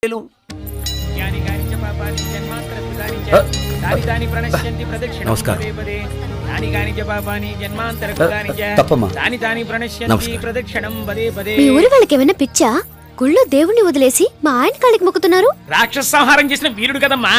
యాని గానిచ పాపాని జన్మాంతర కృతాని ఆ, చ తాని తాని ప్రణశ్యంతి ప్రదక్షిణం నమస్కారం. పదే పదే తాని గానిచ పాపాని జన్మాంతర కృతాని చ తప్పమ్మా. తాని తాని ప్రణశ్యంతి నమస్కారం. ప్రదక్షిణం పదే పదే మీ ఊరి వాళ్ళకి ఏమైనా పిచ్చా గుళ్ళో దేవుణ్ణి వదిలేసి మా ఆయన కాళ్ళకి మొక్కుతున్నారు రాక్షస సంహారం చేసిన వీరుడు కదమ్మా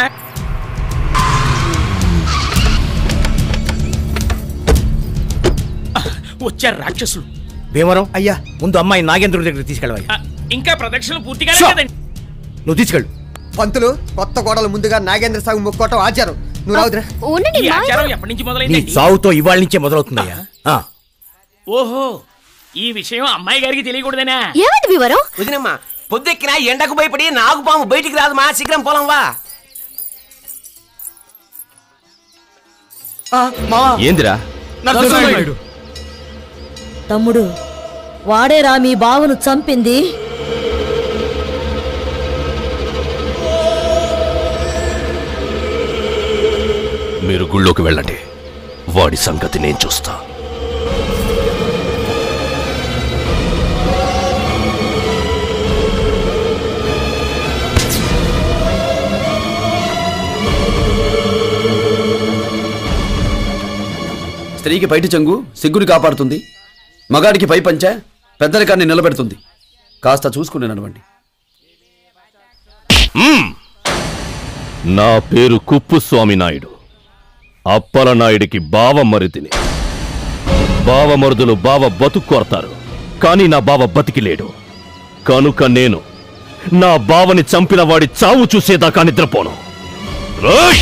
వచ్చారు రాక్షసులు భీమవరం అయ్యా ముందు అమ్మాయి నాగేంద్రుడి దగ్గర తీసుకెళ్ళవయ్యా ఆ, ఇంకా ప్రదక్షిణలు పూర్తిగానే షో! కదండి నువ్వు తీసుకెళ్ళు పంతులు కొత్త కోడలు ముందుగా నాగేంద్ర సాగు ముక్కోవటం ఆచారం నువ్వు రావుద్రా ఉండండి ఈ మా ఆచారం ఎప్పటి నుంచి నీ మొదలైందండి చావుతో ఇవాళ నుంచే మొదలవుతుందయ్యా ఆ, ఓహో ఈ విషయం అమ్మాయి గారికి తెలియకూడదనా ఏమైంది వివరం వదినమ్మా పొద్దెక్కిన ఎండకు భయపడి నాగుపాము బయటికి రాదు మా శీఘ్రం పోలం వా ఏందిరా తమ్ముడు వాడేరా మీ బావను చంపింది మీరు గుళ్ళోకి వెళ్ళండి వాడి సంగతి నేను చూస్తా స్త్రీకి బయటి చెంగు సిగ్గుని కాపాడుతుంది మగాడికి పై పంచ పెద్దరికాన్ని నిలబెడుతుంది కాస్త చూసుకుని నడవండి మ్మ్. నా పేరు కుప్పుస్వామి నాయుడు అప్పల నాయుడికి బావ మరిదిని బావమరుదులు బావ బతుక్కొడతారు కానీ నా బావ బతికిలేడు కనుక నేను నా బావని చంపిన వాడి చావు చూసేదాకా నిద్రపోను రేయ్!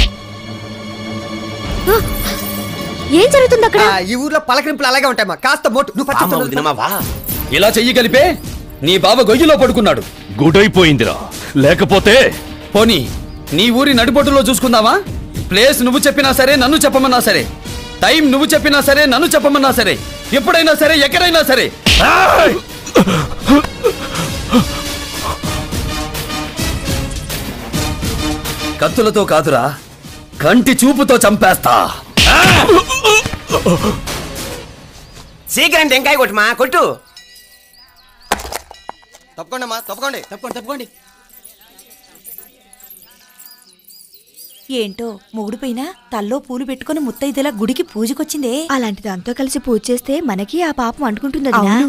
ఏం జరుగుతుంది అక్కడ ఆ, ఈ ఊర్లో పలకరింపులు అలాగే ఉంటాయమ్మా కాస్త మోటు నువ్వు అమ్మ పచ్చి వదినమ్మా వా ఇలా చెయ్యి కలిపే నీ బావ గొయ్యిలో పడుకున్నాడు గుడైపోయిందిరా లేకపోతే పోనీ నీ ఊరి నడిబొట్టులో చూసుకుందామా ప్లేస్ నువ్వు చెప్పినా సరే నన్ను చెప్పమన్నా సరే టైం నువ్వు చెప్పినా సరే నన్ను చెప్పమన్నా సరే ఎప్పుడైనా సరే ఎక్కడైనా సరే ఏయ్! కత్తులతో కాదురా కంటి చూపుతో చంపేస్తా శీఘ్రం టెంకాయ కొట్టుమా కొట్టు తప్పకుండా అమ్మా తప్పకోండి తప్పకోండి తప్పకోండి ఏంటో మొగుడు పైన తల్లో పూలు పెట్టుకుని ముత్తైదులా గుడికి పూజకొచ్చిందే అలాంటి దాంతో కలిసి పూజ చేస్తే మనకి ఆ పాపం అంటుకుంటుంది అవును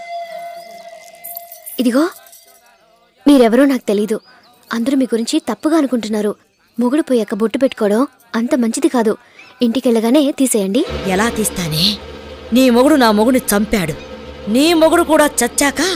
ఇదిగో మీరెవరో నాకు తెలీదు అందరూ మీ గురించి తప్పుగా అనుకుంటున్నారు మొగుడు పోయాక బొట్టు పెట్టుకోవడం అంత మంచిది కాదు ఇంటికెళ్ళగానే తీసేయండి ఎలా తీస్తానే నీ మొగుడు నా మొగుడిని చంపాడు నీ మొగుడు కూడా చచ్చాక